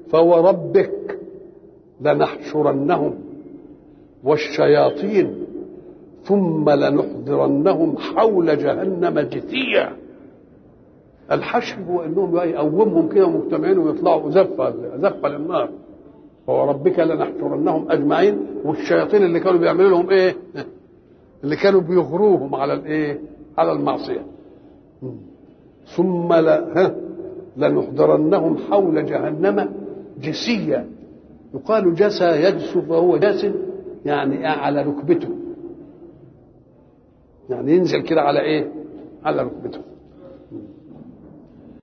فوربك لنحشرنهم والشياطين ثم لنحضرنهم حول جهنم جثيا الحشر هو انهم يقومهم كده مجتمعين ويطلعوا زفه زفه للنار فوربك لنحشرنهم اجمعين والشياطين اللي كانوا بيعملوا لهم ايه؟ اللي كانوا بيغروهم على الايه؟ على المعصيه ثم لا ها لنحضرنهم حول جهنم جسيا يقال جسى يجسو فهو جاس يعني على ركبته يعني ينزل كده على ايه على ركبته